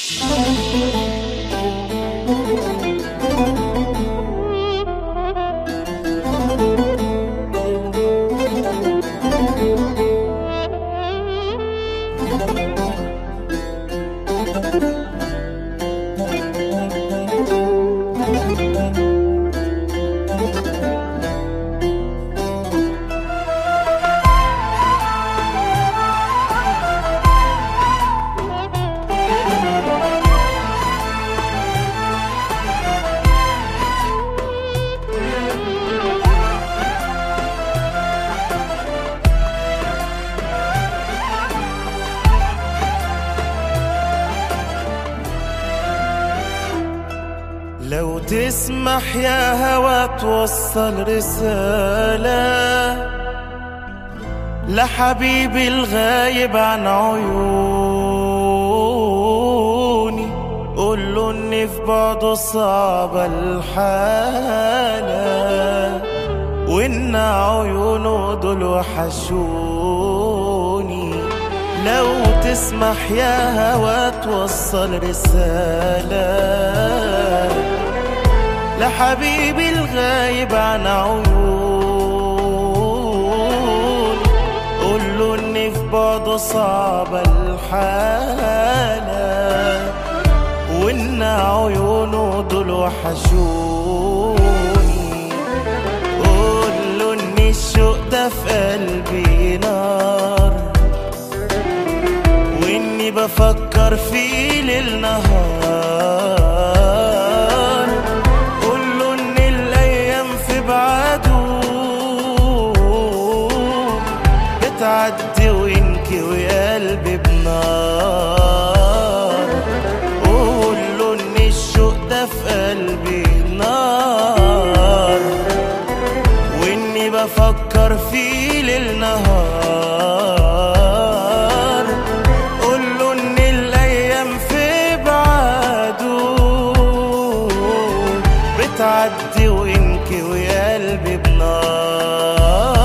لو تسمح يا هوى توصل رسالة لحبيبي الغايب عن عيوني قول له اني في بعده صعبة الحالة وان عيونه دول وحشوني لو تسمح يا هوى توصل رسالة لحبيبي الغايب عن عيون قول له اني في بعده صعبة الحالة وان عيونه دول وحشوني قول له ان الشوق ده في قلبي نار واني بفكر فيه ليل نهار قول له ان الايام في بعده بتعدي وينكوي قلبي بنار قول له ان الشوق ده في قلبي نار واني بفكر فيه ليل نهار قول له ان الايام في بعده بتعدي وينكوي قلبي بنار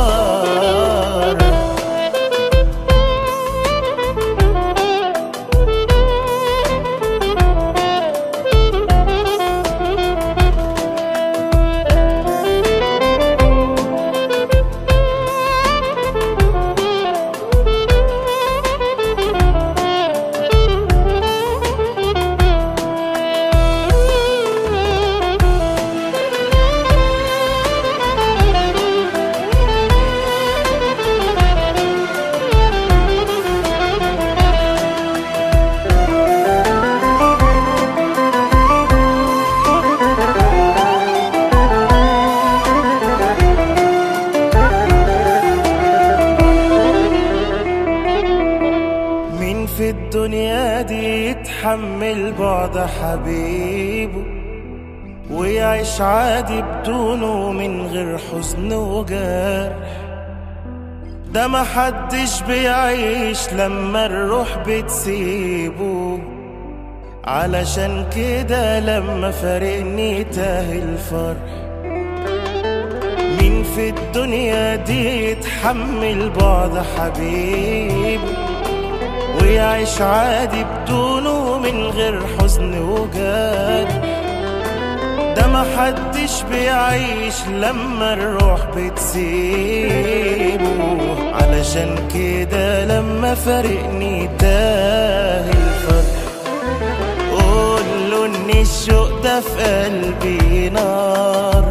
مين في الدنيا دي يتحمل بعد حبيبه ويعيش عادي بدونه من غير حزن وجرح ده محدش بيعيش لما الروح بتسيبه علشان كده لما فارقني تاه الفرح مين في الدنيا دي يتحمل بعد حبيبه ويعيش عادي بدونه من غير حزن وجرح ده محدش بيعيش لما الروح بتسيبه علشان كده لما فارقني تاه الفرح قول له ان الشوق ده في قلبي نار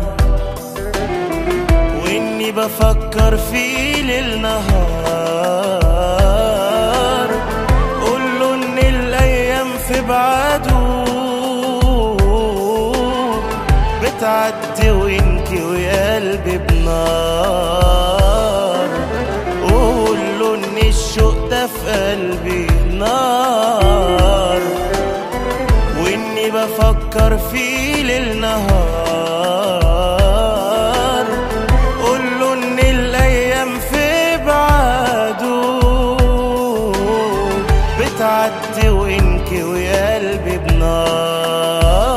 واني بفكر فيه ليل نهار قول له ان الايام في بعده بتعدي وينكوي قلبي بنار قول له ان الشوق ده في قلبي نار واني بفكر فيه ليل نهار قول له ان الايام في بعده بتعدي وينكوي قلبي بنار